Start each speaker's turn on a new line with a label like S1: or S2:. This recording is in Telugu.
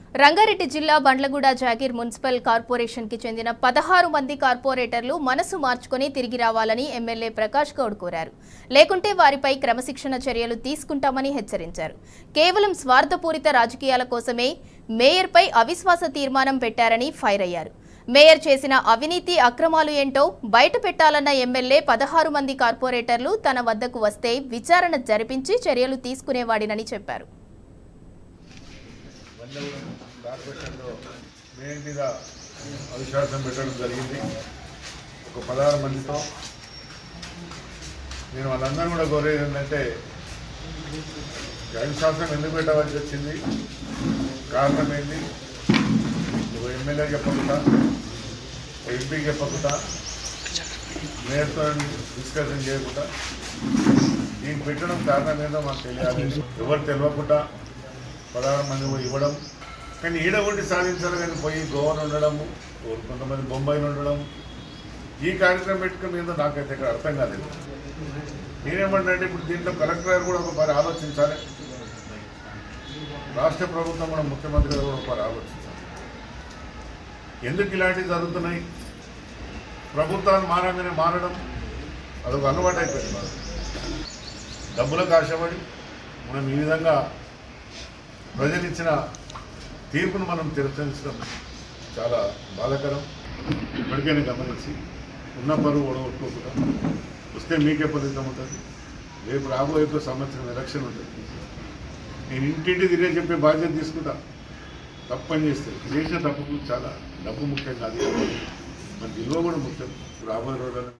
S1: రంగారెడ్డి జిల్లా బండ్లగూడ జాగీర్ మున్సిపల్ కార్పొరేషన్కి చెందిన పదహారు మంది కార్పొరేటర్లు మనసు మార్చుకొని తిరిగి రావాలని ఎమ్మెల్యే ప్రకాష్ గౌడ్ కోరారు లేకుంటే వారిపై క్రమశిక్షణ చర్యలు తీసుకుంటామని హెచ్చరించారు కేవలం స్వార్థపూరిత రాజకీయాల కోసమే మేయర్పై అవిశ్వాస తీర్మానం పెట్టారని ఫైర్ అయ్యారు మేయర్ చేసిన అవినీతి అక్రమాలు ఏంటో బయట పెట్టాలన్న ఎమ్మెల్యే పదహారు మంది కార్పొరేటర్లు తన వద్దకు వస్తే విచారణ జరిపించి చర్యలు తీసుకునేవాడినని చెప్పారు
S2: బండగూడెం కార్పొరేషన్లో మేయర్ మీద అవిశ్వాసం పెట్టడం జరిగింది ఒక పదహారు మందితో నేను వాళ్ళందరూ కూడా కోరేది ఏంటంటే ఈ అవిశ్వాసం ఎందుకు పెట్టవలసి వచ్చింది కారణం ఏంటి ఒక ఎమ్మెల్యే చెప్పకుండా ఒక ఎంపీ చెప్పకుండా మేయర్తో డిస్కషన్ చేయకుండా దీన్ని పెట్టడం కారణం ఏందో మాకు తెలియాలి ఎవరు తెలియకుండా పదహారు మంది పోయి ఇవ్వడం కానీ ఈడ ఉండి సాధించాలి కానీ పోయి గోవన్ ఉండడము కొంతమంది బొంబాయిలో ఉండడం ఈ కార్యక్రమం పెట్టుకుని ఏందో నాకైతే ఇక్కడ అర్థం కాలేదు నేనేమంటే ఇప్పుడు దీంట్లో కలెక్టర్ గారు కూడా ఒకసారి ఆలోచించాలి రాష్ట్ర ప్రభుత్వం కూడా ముఖ్యమంత్రి గారు కూడా ఒకసారి ఆలోచించాలి ఎందుకు ఇలాంటివి జరుగుతున్నాయి ప్రభుత్వాలు మారంగానే మారడం అదొక అలవాటు అయిపోయింది మనకు. డబ్బులకు ఆశపడి మనం ఈ విధంగా ప్రజలు ఇచ్చిన తీర్పును మనం తిరస్కరించడం చాలా బాధాకరం ఇప్పటికైనా గమనించి ఉన్న పరువు ఓడగొట్టుకోకుండా వస్తే మీకే ఫలితం ఉంటుంది రేపు రాబోయే ఒక సంవత్సరం ఎలక్షన్ ఉంటుంది నేను ఇంటింటి తిరిగి చెప్పే బాధ్యత తీసుకుంటా తప్పని చేస్తే చేసిన తప్పుకు చాలా డబ్బు ముఖ్యం కాదు మన విలువ కూడా ముఖ్యం రాబోయే రోజుల్లో